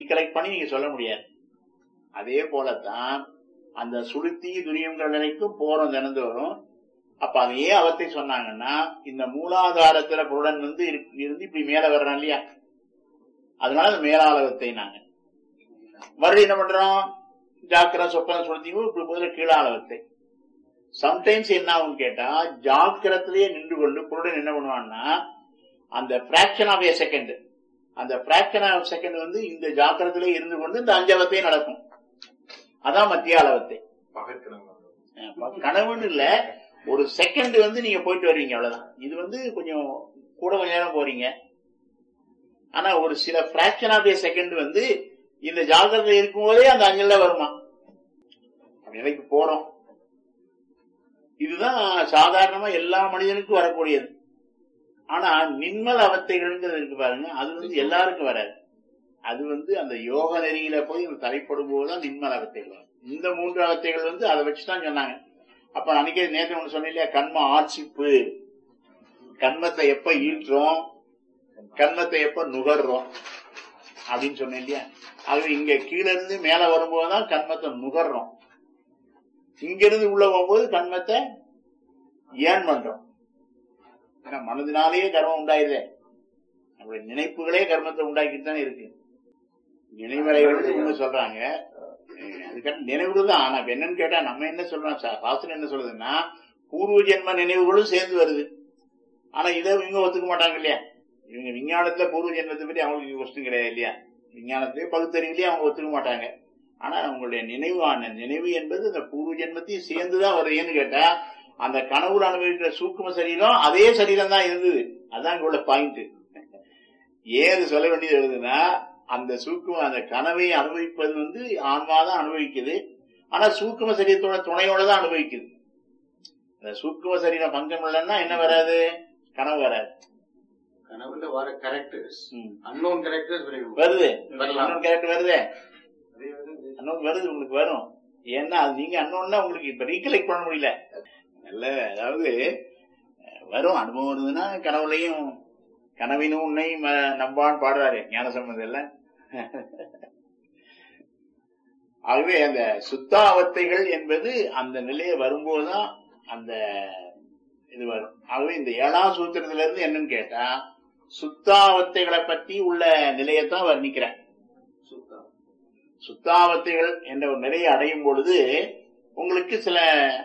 Recollect பண்ணி நீங்க சொல்ல முடியாது அதே போலத்தான் அந்த சுளுத்தி துரியங்கள் நிலைக்கும் போறோம் தினந்தோறும் அப்ப அது ஏன் அவத்தை சொன்னாங்கன்னா இந்த மூலாதாரத்துல புருடன் வந்து இருக்கு- இருந்து இப்படி மேல வர்றான் இல்லையா அதனால அது மேலாளவத்தை நாங்க மறுபடியும் என்ன பண்றோம் ஜாக்கிர சொப்பன சுளுத்தியும் இப்படி முதல்ல கீழாளவத்தை சம்டைம்ஸ் என்ன ஆகும் கேட்டா ஜாக்கிரத்திலேயே நின்று கொண்டு புருடன் என்ன பண்ணுவான்னா அந்த பிராக்ஷன் ஆஃப் ஏ செகண்ட் அந்த பிராக்ஷன் ஆஃப் செகண்ட் வந்து இந்த ஜாக்கிரத்திலே இருந்து கொண்டு இந்த அஞ்சவத்தை நடக்கும் அதான் மத்திய அளவத்தை அஹ் கனவுன்னு இல்ல ஒரு செகண்ட் வந்து நீங்க போயிட்டு வருவீங்க அவ்வளவுதான் இது வந்து கொஞ்சம் கூட கொஞ்ச நேரம் போறீங்க ஆனா ஒரு சில பிராக்ஷன் ஆஃப் ஏ செகண்ட் வந்து இந்த ஜாக்கிரதை இருக்கும்போதே அந்த அஞ்சல்ல வருமா நிலைக்கு போறோம் இதுதான் சாதாரணமா எல்லா மனிதனுக்கும் வரக்கூடியது ஆனா நின்மல் அவத்தைகள்ங்கிறது இருக்கு பாருங்க அது வந்து எல்லாருக்கும் வராது அது வந்து அந்த யோக நெறியில போய் தலைப்படும் போதுதான் நின்மல் அவத்தைகள் வரும் இந்த மூன்று அவத்தைகள் வந்து அதை வச்சுதான் சொன்னாங்க அப்ப அன்னைக்கு நேற்று ஒண்ணு சொன்னேன் இல்லையா கண்ம ஆட்சிப்பு கண்மத்தை எப்ப ஈட்டுறோம் கண்மத்தை எப்ப நுகர்றோம் அப்படின்னு சொன்னேன் இல்லையா ஆகவே இங்க கீழ இருந்து மேல வரும்போதுதான் கண்மத்தை நுகர்றோம் இங்க இருந்து உள்ள போகும்போது கண்மத்தை ஏன் பண்றோம் ஏன்னா மனதினாலேயே கர்மம் உண்டாயிருதே நம்முடைய நினைப்புகளே கர்மத்தை உண்டாக்கிட்டு தான் இருக்கு நினைவலைகள் சொல்றாங்க அஹ் அதுக்கான நினைவுகள் தான் ஆனா இப்ப என்னன்னு கேட்டா நம்ம என்ன சொல்றோம் சா- சாஸ்திரம் என்ன சொல்லுதுன்னா பூர்வ ஜென்ம நினைவுகளும் சேர்ந்து வருது ஆனா இதை இவங்க ஒத்துக்க மாட்டாங்க இல்லையா இவங்க விஞ்ஞானத்துல பூர்வ ஜென்மத்தை பத்தி அவங்களுக்கு கொஸ்டின் கிடையாது இல்லையா விஞ்ஞானத்திலே பகுத்தறிவிலேயே அவங்க ஒத்துக்க மாட்டாங்க ஆனா அவங்களுடைய நினைவான நினைவு என்பது இந்த பூர்வ ஜென்மத்தையும் சேர்ந்துதான் வருதுன்னு கேட்டா அந்த கனவுல அனுபவிக்கிற சூக்கும சரீரம் அதே சரீரம் தான் இருந்தது அதான் இங்க உள்ள பாயிண்ட் ஏன் இது சொல்ல வேண்டியது எழுதுன்னா அந்த சூக்கும அந்த கனவை அனுபவிப்பது வந்து ஆன்மா தான் அனுபவிக்குது ஆனா சூக்கும சரீரத்தோட துணையோட தான் அனுபவிக்குது அந்த சூக்கும சரீரம் பங்கம் இல்லைன்னா என்ன வராது கனவு வராது கனவுல வர கேரக்டர்ஸ் ம். அன்னோன் கேரக்டர்ஸ் வருது வரலாம். அன்னோன் கேரக்டர் வருதே அன்னோன் வருது உங்களுக்கு வரும் ஏன்னா அது நீங்க அன்னோன்னா உங்களுக்கு இப்ப ரீகலெக்ட் பண்ண முடியல நல்ல அதாவது அஹ், வரும் அனுபவம் இருந்ததுன்னா கனவுலையும் கனவினும் உன்னை ம- நம்பான்னு பாடுறாரு ஞான சம்பந்தம் இல்ல ஆகவே அந்த சுத்தாவத்தைகள் என்பது அந்த நிலையை வரும்போதுதான் அந்த இது வரும் ஆகவே இந்த ஏழாம் சூத்திரத்துல இருந்து என்னன்னு கேட்டா சுத்தாவத்தைகளை பற்றி உள்ள நிலையத்தான் வர்ணிக்கிறேன் சுத்தம் சுத்தாவத்தைகள் என்ற ஒரு நிலையை அடையும் பொழுது உங்களுக்கு சில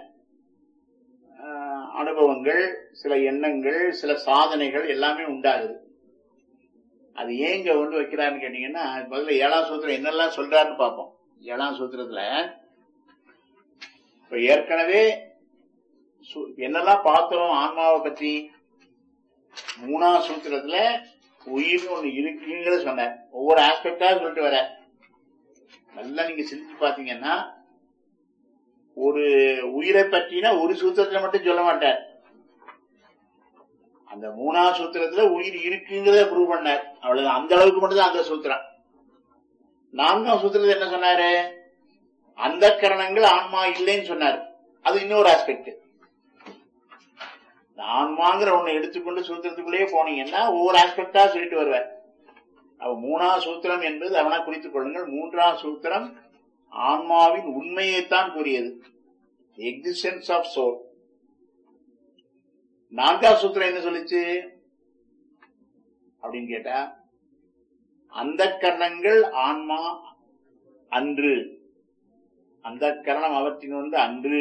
ஆஹ், அனுபவங்கள் சில எண்ணங்கள் சில சாதனைகள் எல்லாமே உண்டாகுது அது ஏன் இங்க கொண்டு வைக்கிறாருன்னு கேட்டீங்கன்னா முதல்ல ஏழாம் சூத்திரம் என்னெல்லாம் சொல்றாருன்னு பார்ப்போம் ஏழாம் சூத்திரத்துல இப்ப ஏற்கனவே சு- என்னெல்லாம் பார்த்தோம் ஆன்மாவை பற்றி மூணாம் சூத்திரத்துல உயிர்னு ஒண்ணு இருக்குங்கிறத சொன்னார் ஒவ்வொரு ஆஸ்பெக்டா சொல்லிட்டு வர நல்லா நீங்க சிந்திச்சு பாத்தீங்கன்னா ஒரு உயிரை பற்றினா ஒரு சூத்திரத்துல மட்டும் சொல்ல மாட்டார் அந்த மூணாம் சூத்திரத்துல உயிர் இருக்குங்கிறத ப்ரூவ் பண்ணார் அவ்வளவு அந்த அளவுக்கு மட்டும் தான் அந்த சூத்திரம் நான்காம் சூத்திரத்துல என்ன சொன்னாரு அந்த கரணங்கள் ஆன்மா இல்லைன்னு சொன்னார் அது இன்னொரு ஆஸ்பெக்ட் இந்த ஆன்மாங்கிற ஒண்ணு எடுத்துக்கொண்டு சூத்திரத்துக்குள்ளேயே போனீங்கன்னா ஒவ்வொரு ஆஸ்பெக்டா சொல்லிட்டு வருவார் அவ மூணாம் சூத்திரம் என்பது அவனா குறித்துக் கொள்ளுங்கள் மூன்றாம் சூத்திரம் ஆன்மாவின் உண்மையைத்தான் கூறியது எக்ஸிஸ்டன்ஸ் ஆஃப் சோல் நான்காம் சூத்திரம் என்ன சொல்லுச்சு அப்படின்னு கேட்டா அந்த கரணங்கள் ஆன்மா அன்று அந்த கரணம் அவற்றின் வந்து அன்று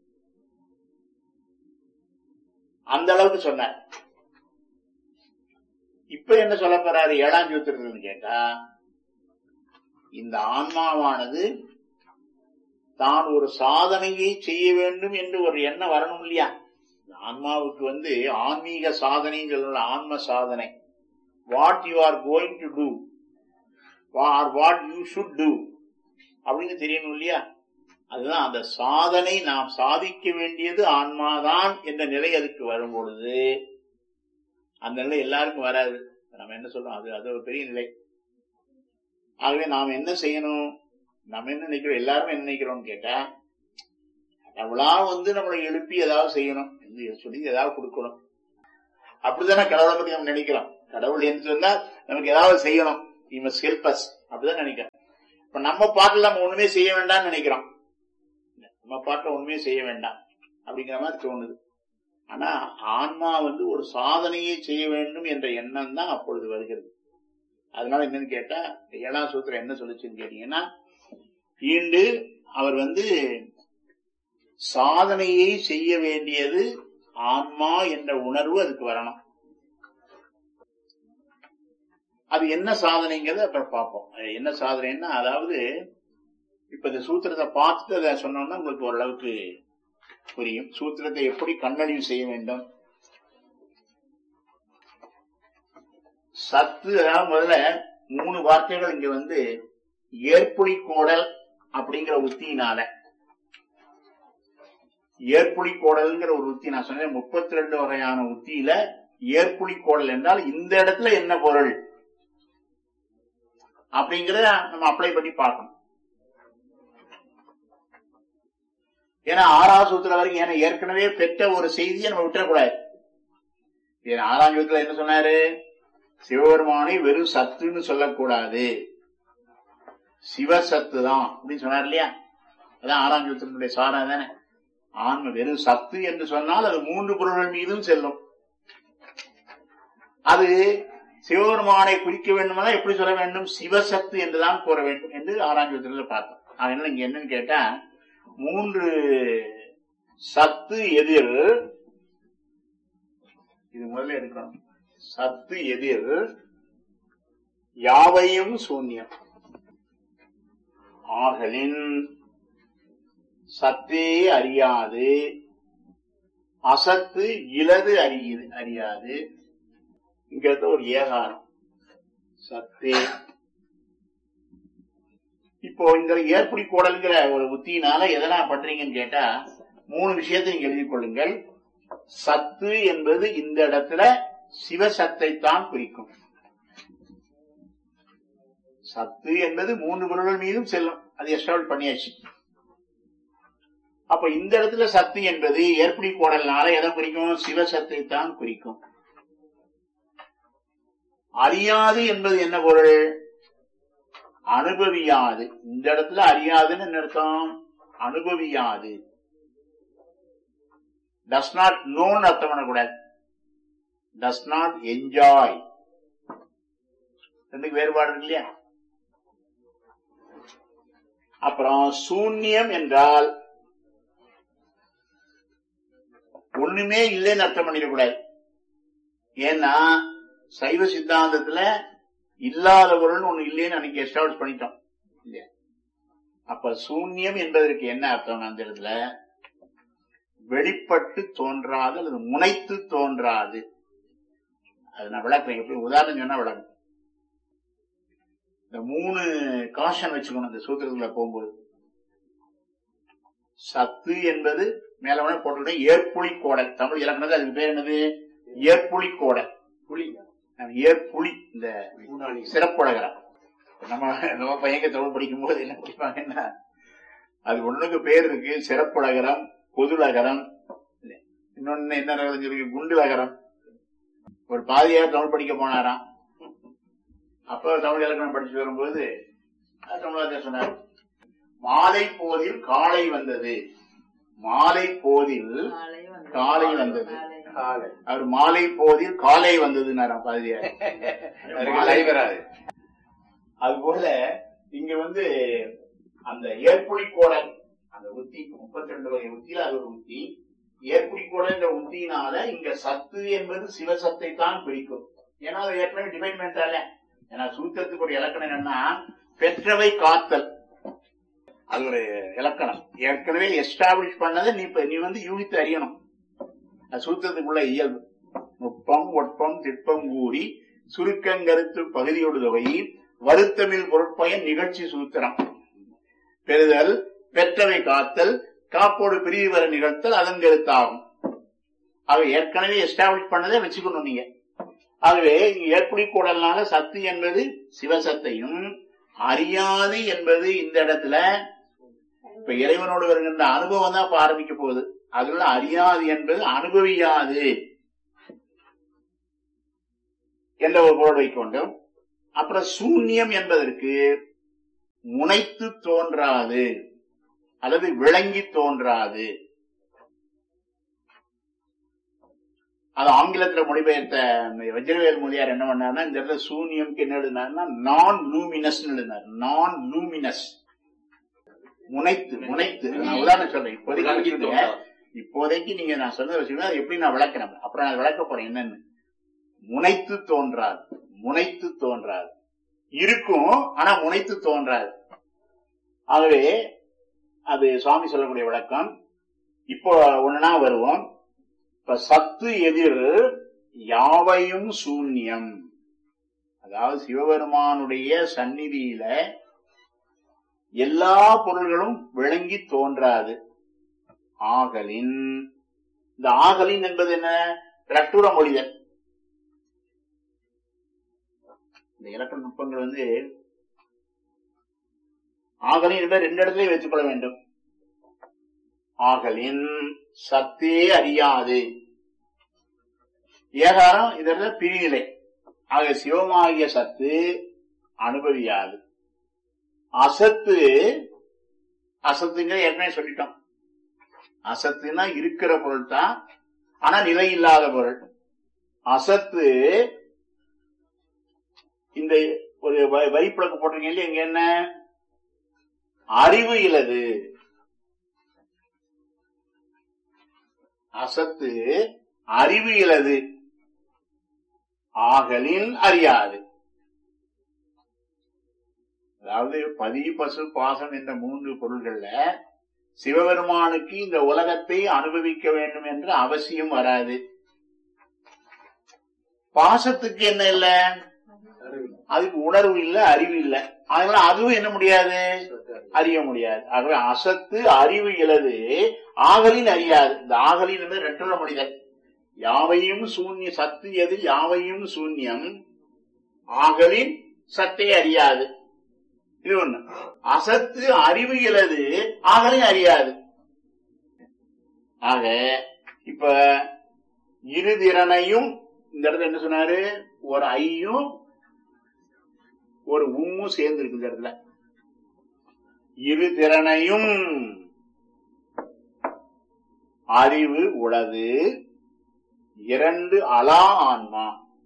அந்த அளவுக்கு சொன்னார் இப்ப என்ன சொல்ல போறாரு ஏழாம் சூத்திரத்துன்னு கேட்டா இந்த ஆன்மாவானது தான் ஒரு சாதனையை செய்ய வேண்டும் என்று ஒரு எண்ணம் வரணும் இல்லையா இந்த ஆன்மாவுக்கு வந்து ஆன்மீக சாதனைன்னு சொல்லல ஆன்ம சாதனை what you are going to do or what you should do அப்படின்னு தெரியணும் இல்லையா அதுதான் அந்த சாதனை நாம் சாதிக்க வேண்டியது ஆன்மாதான் என்ற நிலை அதுக்கு வரும் பொழுது அந்த நிலை எல்லாருக்கும் வராது நம்ம என்ன சொல்றோம் அது அது ஒரு பெரிய நிலை ஆகவே நாம் என்ன செய்யணும் நம்ம என்ன நினைக்கிறோம் எல்லாருமே என்ன நினைக்கிறோம்னு கேட்டா கடவுளா வந்து நம்மளை எழுப்பி ஏதாவது செய்யணும் என்று சொல்லி ஏதாவது கொடுக்கணும் அப்படித்தானே கடவுளை பத்தி நம்ம நினைக்கிறோம் கடவுள் என்று சொன்னா நமக்கு ஏதாவது செய்யணும் மஸ்ட் ஹெல்ப் அஸ் அப்படிதான் நினைக்கிறேன் இப்ப நம்ம பாட்டுல நம்ம ஒண்ணுமே செய்ய வேண்டாம்னு நினைக்கிறோம் நம்ம பாட்டுல ஒண்ணுமே செய்ய வேண்டாம் அப்படிங்கிற மாதிரி தோணுது ஆனா ஆன்மா வந்து ஒரு சாதனையை செய்ய வேண்டும் என்ற எண்ணம் தான் அப்பொழுது வருகிறது அதனால என்னன்னு கேட்டா ஏழாம் சூத்திரம் என்ன சொல்லுச்சுன்னு கேட்டீங்கன்னா ஈண்டு அவர் வந்து சாதனையை செய்ய வேண்டியது ஆன்மா என்ற உணர்வு அதுக்கு வரணும் அது என்ன சாதனைங்கிறத அப்புறம் பார்ப்போம் அது என்ன சாதனைன்னா அதாவது இப்ப இந்த சூத்திரத்தை பார்த்துட்டு அதை சொன்னோம்னா உங்களுக்கு ஓரளவுக்கு புரியும் சூத்திரத்தை எப்படி கண்ணழிவு செய்ய வேண்டும் சத்து அதாவது முதல்ல மூணு வார்த்தைகள் இங்க வந்து ஏற்புடி கோடல் அப்படிங்கிற உத்தியினால ஏற்புடி கோடல்ங்கிற ஒரு உத்தி நான் சொன்னேன் முப்பத்தி ரெண்டு வகையான உத்தியில ஏற்புடி கோடல் என்றால் இந்த இடத்துல என்ன பொருள் அப்படிங்கறத நம்ம அப்ளை பண்ணி பார்க்கணும் ஏன்னா ஆறாவது சூத்திரம் வரைக்கும் ஏன்னா ஏற்கனவே பெற்ற ஒரு செய்தியை நம்ம விட்டுறக்கூடாது ஏன்னா ஆறாம் சூத்திரம் என்ன சொன்னாரு சிவபெருமானை வெறும் சத்துன்னு சொல்லக்கூடாது சிவசத்து தான் அப்படின்னு சொன்னார் இல்லையா அதான் ஆறாம் சூத்திரனுடைய சாரம் தானே ஆன்ம வெறும் சத்து என்று சொன்னால் அது மூன்று பொருள்கள் மீதும் செல்லும் அது சிவபெருமானை குறிக்க வேண்டுமெல்லாம் எப்படி சொல்ல வேண்டும் சிவசத்து என்றுதான் கூற வேண்டும் என்று ஆறாம் சூத்திரத்தில் பார்த்தோம் அதனால இங்க என்னன்னு கேட்டா மூன்று சத்து எதிர் இது முதல்ல எடுக்கணும் சத்து எதிர் யாவையும் சூன்யம் ஆகலின் சத்தே அறியாது அசத்து இலது அறியுது அறியாது இங்க இருக்க ஒரு ஏகாரம் சத்தே இப்போ இந்த ஏற்புடி கோடல்ங்கிற ஒரு உத்தியினால எதனா பண்றீங்கன்னு கேட்டா மூணு விஷயத்தை நீங்க எழுதிக் கொள்ளுங்கள் சத்து என்பது இந்த இடத்துல சிவசத்தை தான் குறிக்கும் சத்து என்பது மூன்று பொருள்கள் மீதும் செல்லும் அது எஸ்டாபிள் பண்ணியாச்சு அப்ப இந்த இடத்துல சத்து என்பது ஏற்புடி கோடல்னால எதை குறிக்கும் சிவசத்தை தான் குறிக்கும் அறியாது என்பது என்ன பொருள் அனுபவியாது இந்த இடத்துல அறியாதுன்னு என்ன அர்த்தம் அனுபவியாது டஸ் நாட் நோன் அர்த்தம் பண்ணக்கூடாது டஸ் நாட் என்ஜாய் ரெண்டுக்கு வேறுபாடு இருக்கு இல்லையா அப்புறம் சூன்யம் என்றால் ஒண்ணுமே இல்லைன்னு அர்த்தம் பண்ணிடக்கூடாது ஏன்னா சைவ சித்தாந்தத்துல இல்லாத பொருள் ஒண்ணு இல்லைன்னு அன்னைக்கு எஸ்டாப்ளிஷ் பண்ணிட்டோம் இல்லையா அப்ப சூன்யம் என்பதற்கு என்ன அர்த்தம் அந்த இடத்துல வெளிப்பட்டு தோன்றாது அல்லது முனைத்து தோன்றாது அது நான் விளக்குறேன் எப்படி உதாரணம் சொன்னா விளக்கும் இந்த மூணு காஷன் வச்சுக்கணும் இந்த சூத்திரத்துல போகும்போது சத்து என்பது மேல வேணா போட்டு ஏற்புளி கோடல் தமிழ் இலக்கணத்தில் அதுக்கு பேர் என்னது ஏற்புளி கோடல் புலி ஏற்புளி இந்த முன்னாடி சிறப்புலகரம் நம்ம நம்ம பையங்க தமிழ் படிக்கும் போது என்ன படிப்பாங்கன்னா அது ஒண்ணுக்கு பேர் இருக்கு சிறப்புலகரம் பொதுலகரம் இன்னொன்னு என்ன ரகம் சொல்லுங்க குண்டுலகரம் ஒரு பாதியார் தமிழ் படிக்க போனாராம் அப்ப தமிழ் இலக்கணம் படிச்சு வரும்போது அது தமிழாசிரியர் சொன்னார் மாலை போதில் காலை வந்தது மாலை போதில் காலை வந்தது காலை அவர் மாலை போதில் காலை வந்ததுன்னாராம் பாதியார் மாலை வராது அது போல இங்க வந்து அந்த ஏற்புளி கோடல் அந்த உத்தி முப்பத்தி ரெண்டு வகை உத்தியில அது ஒரு உத்தி ஏற்புளி கோடல் என்ற உத்தியினால இங்க சத்து என்பது சிவசத்தை தான் பிடிக்கும் ஏன்னா அது ஏற்கனவே டிஃபைன் பண்ணிட்டால ஏன்னா சூத்திரத்துக்கு ஒரு இலக்கணம் என்னன்னா பெற்றவை காத்தல் அது ஒரு இலக்கணம் ஏற்கனவே எஸ்டாப்ளிஷ் பண்ணதை நீ இப்ப நீ வந்து யூகித்து அறியணும் அது சூத்திரத்துக்குள்ள இயல்பு நுட்பம் ஒட்பம் திட்பம் கூறி சுருக்கங்கருத்து பகுதியோடு தொகை வருத்தமிழ் பொருட்பயன் நிகழ்ச்சி சூத்திரம் பெறுதல் பெற்றவை காத்தல் காப்போடு பிரிவு வர நிகழ்த்தல் அதன் கருத்தாகும் ஆக ஏற்கனவே எஸ்டாப்ளிஷ் பண்ணதை வச்சுக்கணும் நீங்க ஆகவே இங்க ஏற்புடி கூடல்னால சத்து என்பது சிவசத்தையும் அறியாது என்பது இந்த இடத்துல இப்ப இறைவனோடு வருகின்ற அனுபவம் தான் இப்ப ஆரம்பிக்க போகுது அதுல அறியாது என்பது அனுபவியாது என்ற ஒரு பொருள் வைக்கொண்டும் அப்புறம் சூன்யம் என்பதற்கு முனைத்து தோன்றாது அல்லது விளங்கி தோன்றாது அது ஆங்கிலத்துல மொழிபெயர்த்த வஜ்ரவேல் மொழியார் என்ன பண்ணாருன்னா இந்த இடத்துல சூன்யம்க்கு என்ன எழுதினாருன்னா நான் லூமினஸ் எழுதினார் நான் லூமினஸ் முனைத்து முனைத்து நான் உதாரணம் சொல்றேன் இப்போதைக்கு வச்சுக்கிடுங்க. இப்போதைக்கு நீங்க நான் சொன்னதை வச்சுக்கோங்க அது எப்படி நான் விளக்குறேன் அப்புறம் நான் விளக்க போறேன் என்னன்னு முனைத்து தோன்றாது முனைத்து தோன்றாது இருக்கும் ஆனா முனைத்து தோன்றாது ஆகவே அது சுவாமி சொல்லக்கூடிய விளக்கம் இப்போ ஒண்ணுனா வருவோம் இப்ப சத்து எதிர் யாவையும் சூன்யம் அதாவது சிவபெருமானுடைய சந்நிதியில எல்லா பொருள்களும் விளங்கி தோன்றாது ஆகலின் இந்த ஆகலின் என்பது என்ன ரட்டுர மொழிதல் இந்த இலக்கண நுட்பங்கள் வந்து ஆகலின் என்பதை ரெண்டு இடத்துலயும் வைத்துக் கொள்ள வேண்டும் ஆகலின் சத்தே அறியாது ஏகாரம் இதற்கு பிரிநிலை ஆக சிவமாகிய சத்து அனுபவியாது அசத்து அசத்துங்க ஏற்கனவே சொல்லிட்டோம் அசத்துனா இருக்கிற பொருள் தான் ஆனா நிலை இல்லாத பொருள் அசத்து இந்த ஒரு வ- வரிப்புழக்கு போட்டிருக்கீங்க இல்லையா இங்க என்ன அறிவு இலது அசத்து அறிவு இலது ஆகலின் அறியாது அதாவது பதி பசு பாசம் என்ற மூன்று பொருள்கள்ல சிவபெருமானுக்கு இந்த உலகத்தை அனுபவிக்க வேண்டும் என்ற அவசியம் வராது பாசத்துக்கு என்ன இல்ல அதுக்கு உணர்வு இல்ல அறிவு இல்ல அதனால அதுவும் என்ன முடியாது அறிய முடியாது ஆகவே அசத்து அறிவு இலது ஆகலின் அறியாது இந்த ஆகலின் என்பது ரெண்டுல மனிதன் யாவையும் சூன்ய சத்து எது யாவையும் சூன்யம் ஆகலின் சத்தை அறியாது இது ஒண்ணு அசத்து அறிவு இலது ஆகலின் அறியாது ஆக இப்ப இருதிறனையும் இந்த இடத்துல என்ன சொன்னாரு ஒரு ஐயும் ஒரு உம்மும் சேர்ந்து இருக்கு இந்த இடத்துல இரு திறனையும் அறிவு உளது இரண்டு அலா ஆன்மா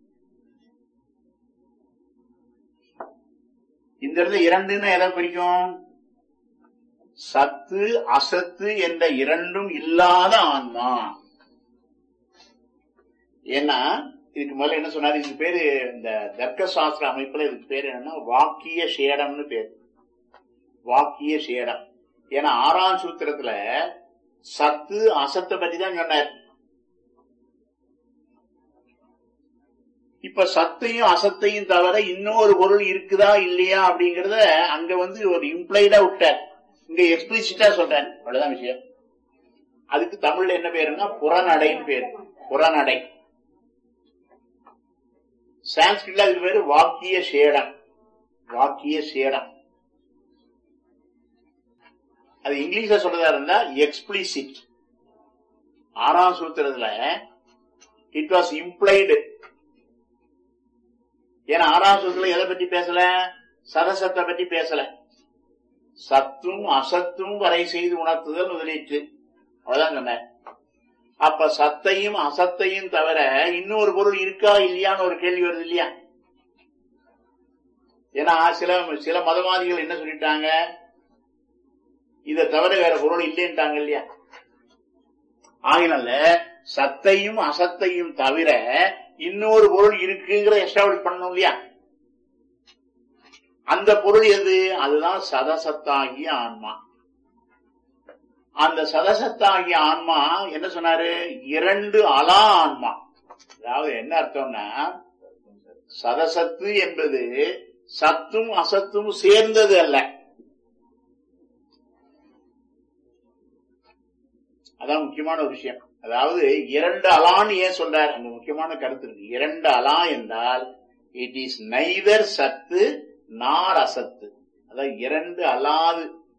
இந்த இடத்துல இரண்டுன்னு எதை குறிக்கும் சத்து அசத்து என்ற இரண்டும் இல்லாத ஆன்மா ஏன்னா இதுக்கு முதல்ல என்ன சொன்னாரு இதுக்கு பேரு இந்த தர்க்க சாஸ்திர அமைப்புல இதுக்கு பேரு என்னன்னா வாக்கிய சேடம்னு பேரு வாக்கிய சேடம் ஏன்னா ஆறாம் சூத்திரத்துல சத்து அசத்தை பத்தி தான் சொன்னார் இப்ப சத்தையும் அசத்தையும் தவிர இன்னொரு பொருள் இருக்குதா இல்லையா அப்படிங்கறத அங்க வந்து ஒரு இம்ப்ளைடா விட்டார் இங்க எக்ஸ்பிளிசிட்டா சொல்றேன் அவ்வளவுதான் விஷயம் அதுக்கு தமிழ்ல என்ன பேருன்னா புறநடைன்னு பேரு புறநடை சான்ஸ்கிரிட்ல அதுக்கு பேரு வாக்கிய சேடம் வாக்கிய சேடம் அது இங்கிலீஷ்ல சொல்றதா இருந்தா எக்ஸ்பிளிசிட் ஆறாம் சூத்திரத்துல இட் வாஸ் இம்ப்ளைடு ஏன்னா ஆறாம் சூத்திரம் எதை பத்தி பேசல சதசத்தை பத்தி பேசல சத்தும் அசத்தும் வரை செய்து உணர்த்துதல் முதலீட்டு அவ்வளவுதான் சொன்னேன் அப்ப சத்தையும் அசத்தையும் தவிர இன்னொரு பொருள் இருக்கா இல்லையான்னு ஒரு கேள்வி வருது இல்லையா ஏன்னா சில சில மதவாதிகள் என்ன சொல்லிட்டாங்க இதை தவிர வேற பொருள் இல்லைன்ட்டாங்க இல்லையா ஆகினால சத்தையும் அசத்தையும் தவிர இன்னொரு பொருள் இருக்குங்கிற எஸ்டாப்ளிஷ் பண்ணணும் இல்லையா அந்த பொருள் எது அதுதான் சதசத்தாகிய ஆன்மா அந்த சதசத்தாகிய ஆன்மா என்ன சொன்னாரு இரண்டு அலா ஆன்மா அதாவது என்ன அர்த்தம்னா சதசத்து என்பது சத்தும் அசத்தும் சேர்ந்தது அல்ல அதான் முக்கியமான ஒரு விஷயம் அதாவது இரண்டு அலான்னு ஏன் சொல்றார் அந்த முக்கியமான கருத்து இருக்கு இரண்டு அலா என்றால் இட் இஸ் நைதர் சத்து நார் அசத்து அதான் இரண்டு அலாது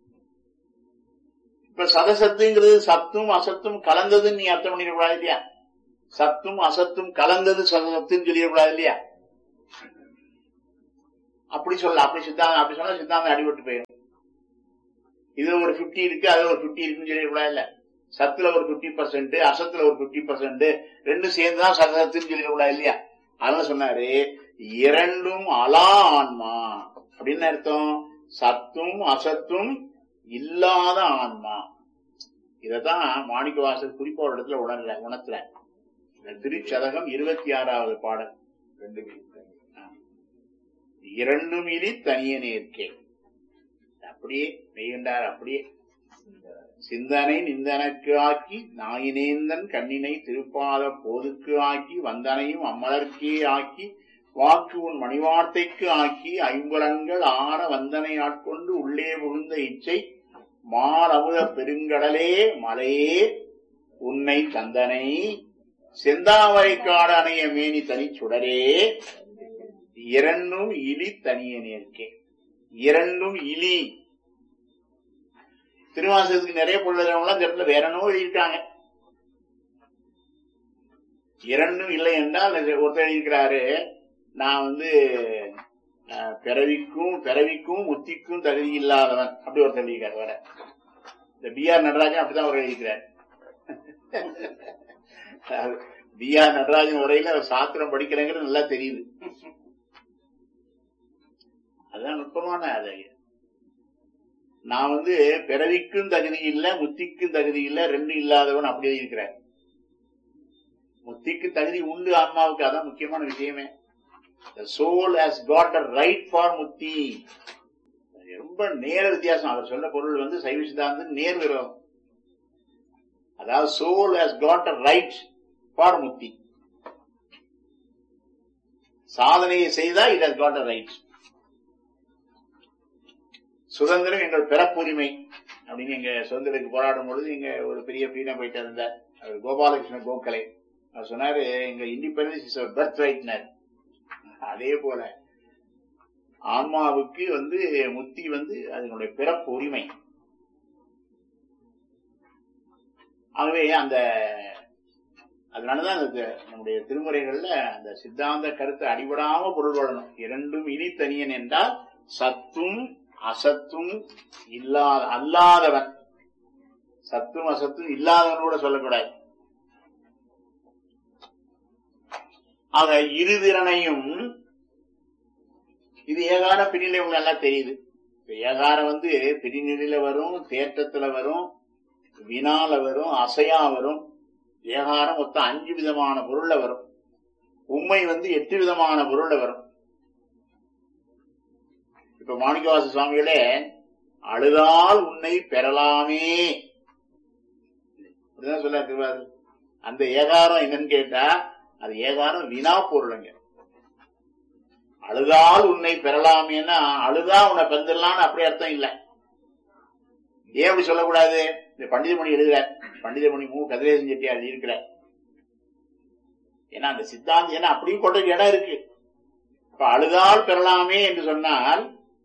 இப்ப சதசத்துங்கிறது சத்தும் அசத்தும் கலந்ததுன்னு நீ அர்த்தம் பண்ணிடக்கூடாது இல்லையா சத்தும் அசத்தும் கலந்தது சதசத்துன்னு சொல்லிடக்கூடாது இல்லையா அப்படி சொல்லலாம் அப்படி சித்தாந்தம் அப்படி சொன்னா சித்தாந்தம் அடிபட்டு போயிடும் இதுல ஒரு 50 இருக்கு அதுல ஒரு 50 இருக்குன்னு சொல்லிடக்கூடாது இல்ல சத்துல ஒரு 50% பர்சன்ட் அசத்துல ஒரு 50% பர்சன்ட் ரெண்டும் சேர்ந்து தான் சத்தத்துன்னு சொல்லிடக்கூடாது இல்லையா அதனால சொன்னாரு இரண்டும் அலா ஆன்மா அப்படின்னு அர்த்தம் சத்தும் அசத்தும் இல்லாத ஆன்மா இததான் மாணிக்க வாசல் குறிப்பா ஒரு இடத்துல உணர்ல உணர்த்துல திருச்சதகம் இருபத்தி ஆறாவது பாடல் ரெண்டு பேரும் இரண்டும் இனி தனியனே இருக்கே அப்படியே மெய்கண்டார் அப்படியே சிந்தனை நிந்தனக்கு ஆக்கி நாயினேந்தன் கண்ணினை திருப்பாத போதுக்கு ஆக்கி வந்தனையும் அம்மலர்க்கே ஆக்கி வாக்கு உன் மணிவார்த்தைக்கு ஆக்கி ஐம்புலன்கள் ஆற வந்தனை ஆட்கொண்டு உள்ளே புகுந்த இச்சை மாலமுத பெருங்கடலே மலையே உன்னை தந்தனை செந்தாவரை காடு அணைய மேனி தனிச்சுடரே இரண்டும் இலி தனியனே இருக்கே இரண்டும் இலி திருவாசகத்துக்கு நிறைய பொருளுறவங்க இந்த இடத்துல வேற என்னவோ எழுதியிருக்காங்க இரண்டும் இல்லை என்றால் ஒருத்தர் எழுதியிருக்கிறாரு நான் வந்து அஹ், பிறவிக்கும் பிறவிக்கும் முத்திக்கும் தகுதி இல்லாதவன் அப்படி ஒருத்தர் எழுதியிருக்காரு வேற இந்த பி ஆர் நடராஜன் அப்படிதான் அவர் எழுதிக்கிறார் பி ஆர் நடராஜன் உரையில அவர் சாத்திரம் படிக்கிறேங்கிறது நல்லா தெரியுது அதுதான் நுட்பமான அது நான் வந்து பிறவிக்கும் தகுதி இல்ல முத்திக்கும் தகுதி இல்ல ரெண்டு இல்லாதவன் அப்படி இருக்கிறேன் முத்திக்கு தகுதி உண்டு ஆன்மாவுக்கு அதான் முக்கியமான விஷயமே the soul has got a right for முத்தி ரொம்ப நேர வித்தியாசம் அவர் சொல்ற பொருள் வந்து சைவ சித்தாந்தம் நேர் விரோதம் அதாவது soul has got a right for முத்தி சாதனையை செய்தா it has got a right சுதந்திரம் எங்கள் பிறப்புரிமை அப்படின்னு எங்க சுதந்திரத்துக்கு போராடும் பொழுது இங்க ஒரு பெரிய பீனா போயிட்டு இருந்தார் அவர் கோபாலகிருஷ்ண கோகலே அவர் சொன்னாரு எங்க இண்டிபெண்டன்ஸ் இஸ் பர்த் ரைட்னர் அதே போல ஆன்மாவுக்கு வந்து முத்தி வந்து அதனுடைய பிறப்பு உரிமை ஆகவே அந்த அதனாலதான் அந்த நம்முடைய திருமுறைகள்ல அந்த சித்தாந்த கருத்தை அடிபடாம பொருள் வரணும் இரண்டும் இனி தனியன் என்றால் சத்தும் அசத்தும் இல்லாத அல்லாதவன் சத்தும் அசத்தும் இல்லாதவன் கூட சொல்லக்கூடாது ஆக இருதிறனையும் இது ஏகார பிரிநிலை உங்களுக்கு நல்லா தெரியுது இப்ப ஏகாரம் வந்து பிரிநிலையில வரும் தேற்றத்துல வரும் வினால வரும் அசையா வரும் ஏகாரம் மொத்தம் அஞ்சு விதமான பொருள்ல வரும் உண்மை வந்து எட்டு விதமான பொருள்ல வரும் இப்ப மாணிக்கவாச சுவாமிகளே அழுதால் உன்னை பெறலாமே அப்படிதான் சொல்ல திருவாரூர் அந்த ஏகாரம் என்னன்னு கேட்டா அது ஏகாரம் வினா பொருளுங்க அழுதால் உன்னை பெறலாமேன்னா அழுதா உன்னை பெறலான்னு அப்படி அர்த்தம் இல்ல ஏன் அப்படி சொல்லக்கூடாது இந்த பண்டிதமணி எழுதுற பண்டிதமணி மு கதிரேசன் செட்டியார் இருக்கிற ஏன்னா அந்த சித்தாந்தம் ஏன்னா அப்படியும் கொண்ட இடம் இருக்கு இப்ப அழுதால் பெறலாமே என்று சொன்னால்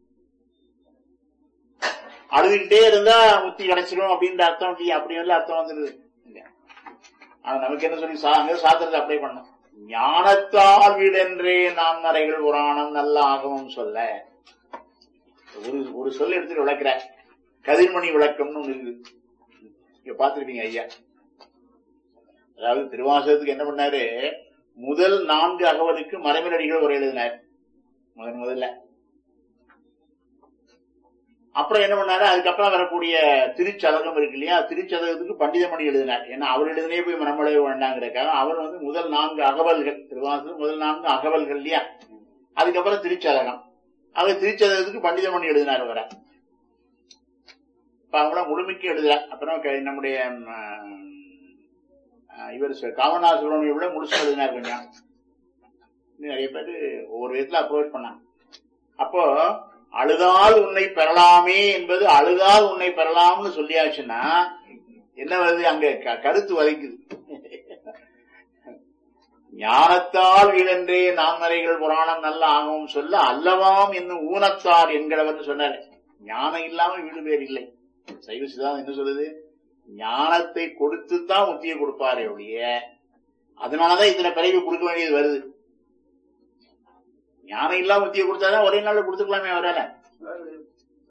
அழுதுகிட்டே இருந்தா முத்தி கிடைச்சிடும் அப்படின்ற அர்த்தம் இல்லையா அப்படி எல்லாம் அர்த்தம் வந்துருது இல்ல. ஆனா நமக்கு என்ன சொல்லி சா- அங்க சாத்திரத்தை அப்ளை பண்ணோம் ஞானத்தால் வீடென்றே நாம் நரைகள் புராணம் நல்ல ஆகமம் சொல்ல ஒரு ஒரு சொல் எடுத்துட்டு விளக்குற கதிர்மணி விளக்கம்னு ஒண்ணு இருக்குது இங்க பாத்துருப்பீங்க ஐயா அதாவது திருவாசகத்துக்கு என்ன பண்ணாரு முதல் நான்கு அகவலுக்கு மறைமலடிகள் உரை எழுதினார் முதன் முதல்ல அப்புறம் என்ன பண்ணாரு அதுக்கப்புறம் வரக்கூடிய திருச்சதகம் இருக்கு இல்லையா திருச்சதகத்துக்கு பண்டிதமணி எழுதினார் ஏன்னா அவர் எழுதினே போய் மனமடைய வேண்டாங்கிறதுக்காக அவர் வந்து முதல் நான்கு அகவல்கள் திருவாசகம் முதல் நான்கு அகவல்கள் இல்லையா அதுக்கப்புறம் திருச்சதகம் அவர் திருச்சதகத்துக்கு பண்டிதமணி எழுதினார் வர இப்ப அவங்கள முழுமைக்கு எழுதல அப்புறம் க- நம்முடைய ம், அஹ், இவர் சு- காமனா சுப்பிரமணியம் விட முழுசா எழுதினார் கொஞ்சம் இன்னும் நிறைய பேர் ஒவ்வொரு விதத்துல அப்ரோச் பண்ணாங்க அப்போ அழுதால் உன்னை பெறலாமே என்பது அழுதால் உன்னை பெறலாம்னு சொல்லியாச்சுன்னா என்ன வருது அங்க க- கருத்து வதைக்குது ஞானத்தால் வீழன்றே நாமரைகள் புராணம் நல்ல ஆகவும் சொல்ல அல்லவாம் என்னும் ஊனத்தார் என்கிறவர் சொன்னார் ஞானம் இல்லாம வீடு பேர் இல்லை சைவ சித்தாந்தம் என்ன சொல்லுது ஞானத்தை கொடுத்துதான் முத்தியை கொடுப்பாரே ஒழிய அதனாலதான் இத்தனை பிறவி கொடுக்க வேண்டியது வருது ஞானம் இல்லாம முத்தியை கொடுத்தாதான் ஒரே நாள்ல கொடுத்துக்கலாமே அவரால